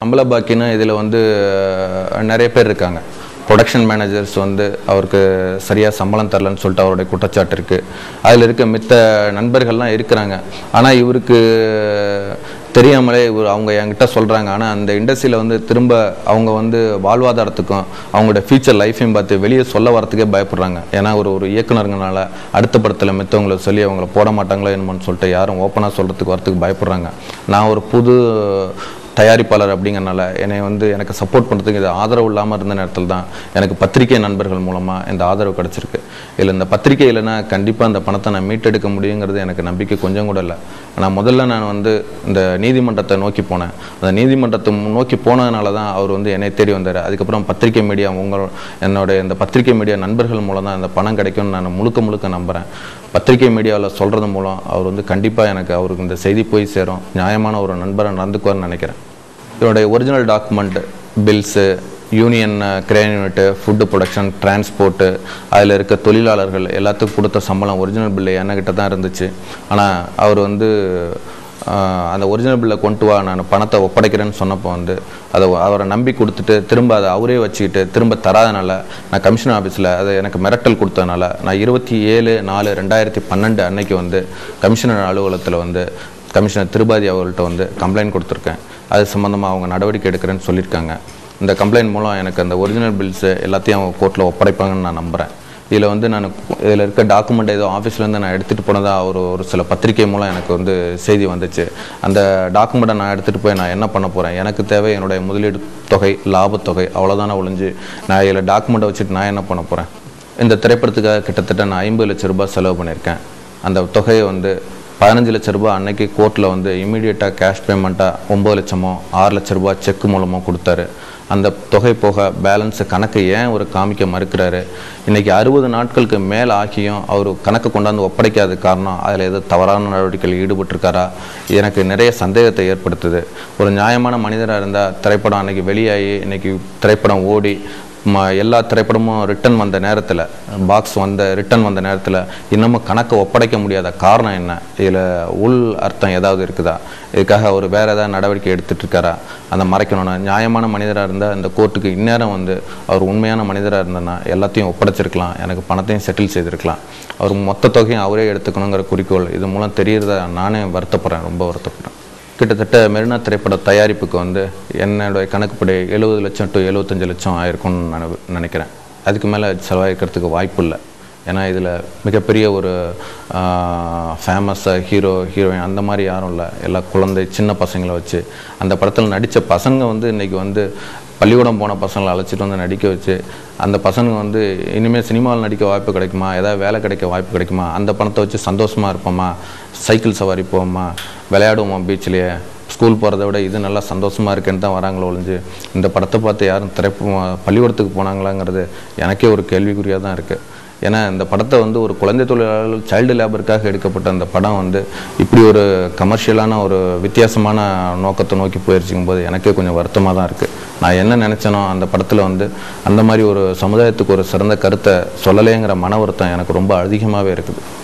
சம்பள பாக்கின்னு இதில் வந்து அஹ், நிறைய பேர் இருக்காங்க ப்ரொடக்ஷன் மேனேஜர்ஸ் வந்து அவருக்கு சரியாக சம்பளம் தரலன்னு சொல்லிட்டு அவருடைய குற்றச்சாட்டு இருக்குது அதில் இருக்க மித்த நண்பர்கள்லாம் இருக்கிறாங்க ஆனால் இவருக்கு தெரியாமலே இவர் அவங்க என்கிட்ட சொல்கிறாங்க ஆனால் அந்த இண்டஸ்ட்ரியில் வந்து திரும்ப அவங்க வந்து வாழ்வாதாரத்துக்கும் அவங்களோட ஃபியூச்சர் லைஃப்பையும் பார்த்து வெளியே சொல்ல வரத்துக்கே பயப்படுறாங்க ஏன்னா ஒரு ஒரு இயக்குனருங்கனால அடுத்த படத்தில் மித்தவங்கள சொல்லி அவங்கள போட மாட்டாங்களோ என்னமோன்னு சொல்லிட்டு யாரும் ஓப்பனாக சொல்கிறதுக்கு வரத்துக்கு பயப்படுறாங்க நான் ஒரு புது தயாரிப்பாளர் அப்படிங்கறனால என்னை வந்து எனக்கு சப்போர்ட் பண்ணுறதுக்கு இது ஆதரவு இல்லாமல் இருந்த நேரத்தில் தான் எனக்கு பத்திரிகை நண்பர்கள் மூலமாக இந்த ஆதரவு கிடச்சிருக்கு இதில் இந்த பத்திரிகை இல்லைன்னா கண்டிப்பாக அந்த பணத்தை நான் மீட்டெடுக்க முடியுங்கிறது எனக்கு நம்பிக்கை கொஞ்சம் கூட இல்லை ஆனால் முதல்ல நான் வந்து இந்த நீதிமன்றத்தை நோக்கி போனேன் அந்த நீதிமன்றத்தை நோக்கி போனதுனால தான் அவர் வந்து என்னை தேடி வந்தார் அதுக்கப்புறம் பத்திரிகை மீடியா உங்கள் என்னோட இந்த பத்திரிகை மீடியா நண்பர்கள் மூலம் தான் இந்த பணம் கிடைக்கும்னு நான் முழுக்க முழுக்க நம்புகிறேன் பத்திரிகை மீடியாவில் சொல்கிறது மூலம் அவர் வந்து கண்டிப்பாக எனக்கு அவருக்கு இந்த செய்தி போய் சேரும் நியாயமான ஒரு நண்பரை நடந்துக்குவார்னு நினைக்கிறேன் இதனுடைய original document bills union crane unit food production transport அதில் இருக்க தொழிலாளர்கள் எல்லாத்துக்கும் கொடுத்த சம்பளம் ஒரிஜினல் பில்லு என்கிட்ட தான் இருந்துச்சு ஆனால் அவர் வந்து ஆஹ், அந்த ஒரிஜினல் பில்லை கொண்டு வா நான் பணத்தை ஒப்படைக்கிறேன்னு சொன்னப்போ வந்து அதை அவரை நம்பி கொடுத்துட்டு திரும்ப அதை அவரே வச்சுக்கிட்டு திரும்ப தராதனால நான் கமிஷன் ஆஃபீஸில் அதை எனக்கு மிரட்டல் கொடுத்ததுனால நான் இருபத்தி ஏழு நாலு ரெண்டாயிரத்தி பன்னெண்டு அன்னைக்கு வந்து கமிஷனர் அலுவலகத்தில் வந்து கமிஷனர் திருபாதி அவர்கள்ட்ட வந்து கம்ப்ளைண்ட் கொடுத்துருக்கேன் அது சம்மந்தமாக அவங்க நடவடிக்கை எடுக்கிறேன்னு சொல்லியிருக்காங்க இந்த கம்ப்ளைண்ட் மூலம் எனக்கு அந்த ஒரிஜினல் பில்ஸு எல்லாத்தையும் அவங்க கோர்ட்டில் ஒப்படைப்பாங்கன்னு நான் நம்புகிறேன் இதில் வந்து நான் இதில் இருக்க டாக்குமெண்ட் ஏதோ ஆஃபீஸ்லேருந்து நான் எடுத்துகிட்டு போனதாக ஒரு ஒரு சில பத்திரிகை மூலம் எனக்கு வந்து செய்தி வந்துச்சு அந்த டாக்குமெண்ட்டை நான் எடுத்துகிட்டு போய் நான் என்ன பண்ண போகிறேன் எனக்கு தேவை என்னுடைய முதலீடு தொகை லாபத்தொகை அவ்வளோதானே ஒழிஞ்சு நான் இதில் டாக்குமெண்ட்டை வச்சுட்டு நான் என்ன பண்ண போகிறேன் இந்த திரைப்படத்துக்காக கிட்டத்தட்ட நான் ஐம்பது லட்ச ரூபாய் செலவு பண்ணியிருக்கேன் அந்த தொகையை வந்து பதினஞ்சு லட்ச ரூபாய் அன்னைக்கு கோர்ட்டில் வந்து இமீடியட்டாக கேஷ் பேமெண்ட்டாக ஒம்பது லட்சமோ ஆறு லட்ச ரூபாய் செக் மூலமோ கொடுத்தாரு அந்த தொகை போக பேலன்ஸ் கணக்கு ஏன் ஒரு காமிக்க மறுக்கிறாரு இன்னைக்கு அறுபது நாட்களுக்கு மேல் ஆகியும் அவர் கணக்கு கொண்டாந்து ஒப்படைக்காத காரணம் அதில் ஏதோ தவறான நடவடிக்கையில் ஈடுபட்டிருக்காரா எனக்கு நிறைய சந்தேகத்தை ஏற்படுத்துது ஒரு நியாயமான மனிதராக இருந்தால் திரைப்படம் அன்னைக்கு வெளியாகி இன்னைக்கு திரைப்படம் ஓடி ம எல்லா திரைப்படமும் ரிட்டன் வந்த நேரத்தில் பாக்ஸ் வந்த ரிட்டன் வந்த நேரத்தில் இன்னமும் கணக்கை ஒப்படைக்க முடியாத காரணம் என்ன இதில் உள் அர்த்தம் ஏதாவது இருக்குதா இதுக்காக அவர் வேறு ஏதாவது நடவடிக்கை எடுத்துட்டு இருக்காரா அந்த மறைக்கணும்னா நியாயமான மனிதராக இருந்தால் இந்த கோர்ட்டுக்கு இந்நேரம் வந்து அவர் உண்மையான மனிதராக இருந்தனா எல்லாத்தையும் ஒப்படைச்சிருக்கலாம் எனக்கு பணத்தையும் செட்டில் செய்திருக்கலாம் அவர் மொத்த தொகையும் அவரே எடுத்துக்கணுங்கிற குறிக்கோள் இது மூலம் தெரியறத நானே வருத்தப்படுறேன் ரொம்ப வருத்தப்படுறேன் கிட்டத்தட்ட மெரினா திரைப்பட தயாரிப்புக்கு வந்து என்னுடைய கணக்குப்படி எழுபது லட்சம் டு எழுபத்தஞ்சு லட்சம் ஆயிருக்கும்னு நான் நினைக்கிறேன் அதுக்கு மேலே செலவழிக்கிறதுக்கு வாய்ப்பு இல்லை ஏன்னா இதில் மிகப்பெரிய ஒரு ஃபேமஸாக ஹீரோ ஹீரோயின் அந்த மாதிரி யாரும் இல்லை எல்லா குழந்தை சின்ன பசங்களை வச்சு அந்த படத்தில் நடித்த பசங்க வந்து இன்றைக்கி வந்து பள்ளிக்கூடம் போன பசங்களை அழைச்சிட்டு வந்து நடிக்க வச்சு அந்த பசங்க வந்து இனிமேல் சினிமாவில் நடிக்க வாய்ப்பு கிடைக்குமா ஏதாவது வேலை கிடைக்க வாய்ப்பு கிடைக்குமா அந்த பணத்தை வச்சு சந்தோஷமாக இருப்போமா சைக்கிள் சவாரி போவோமா விளையாடுவோமா பீச்லேயே ஸ்கூல் போகிறத விட இது நல்லா சந்தோஷமாக இருக்குன்னு தான் வராங்களோ ஒழிஞ்சு இந்த படத்தை பார்த்து யாரும் திரைப்பு பள்ளிக்கூடத்துக்கு போனாங்களாங்கிறது எனக்கே ஒரு கேள்விக்குறியாக தான் இருக்குது ஏன்னா இந்த படத்தை வந்து ஒரு குழந்தை தொழிலாளர்கள் சைல்டு லேபருக்காக எடுக்கப்பட்ட அந்த படம் வந்து இப்படி ஒரு கமர்ஷியலான ஒரு வித்தியாசமான நோக்கத்தை நோக்கி போயிருச்சுக்கும் போது எனக்கே கொஞ்சம் வருத்தமாக தான் இருக்குது நான் என்ன நினச்சேனோ அந்த படத்தில் வந்து அந்த மாதிரி ஒரு சமுதாயத்துக்கு ஒரு சிறந்த கருத்தை சொல்லலைங்கிற மன வருத்தம் எனக்கு ரொம்ப அதிகமாகவே இருக்குது